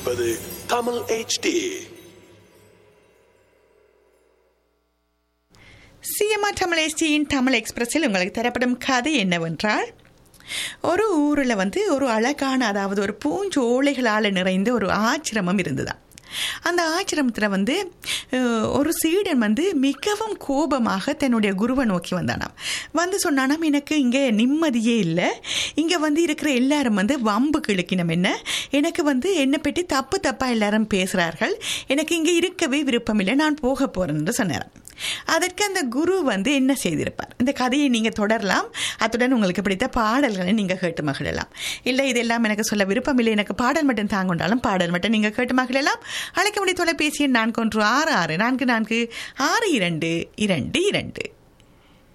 கேட்பது Tamil HD CMR Tamil எஸ்டியின் தமிழ் எக்ஸ்பிரஸில் உங்களுக்கு தரப்படும் கதை என்னவென்றால் ஒரு ஊரில் வந்து ஒரு அழகான அதாவது ஒரு பூஞ்சோலைகளால் நிறைந்த ஒரு ஆச்சிரமம் இருந்ததாம் அந்த ஆச்சிரமத்தில் வந்து அஹ், ஒரு சீடன் வந்து மிகவும் கோபமாக தன்னுடைய குருவை நோக்கி வந்தானாம் வந்து சொன்னானாம் எனக்கு இங்கே நிம்மதியே இல்லை இங்கே வந்து இருக்கிற எல்லாரும் வந்து வம்பு கிழக்கினம் என்ன எனக்கு வந்து என்னை பற்றி தப்பு தப்பாக எல்லாரும் பேசுகிறார்கள் எனக்கு இங்கே இருக்கவே விருப்பம் இல்லை நான் போக போகிறேன் என்று சொன்னாராம் அதற்கு அந்த குரு வந்து என்ன செய்திருப்பார் இந்த கதையை நீங்கள் தொடரலாம் அத்துடன் உங்களுக்கு பிடித்த பாடல்களை நீங்கள் கேட்டு மகிழலாம் இல்லை இதெல்லாம் எனக்கு சொல்ல விருப்பம் இல்லை எனக்கு பாடல் மட்டும் தாங்கொண்டாலும் பாடல் மட்டும் நீங்கள் கேட்டு மகிழலாம் அழைக்க முடிய தொலைபேசி எண் நான்கு ஒன்று ஆறு ஆறு நான்கு நான்கு ஆறு இரண்டு இரண்டு இரண்டு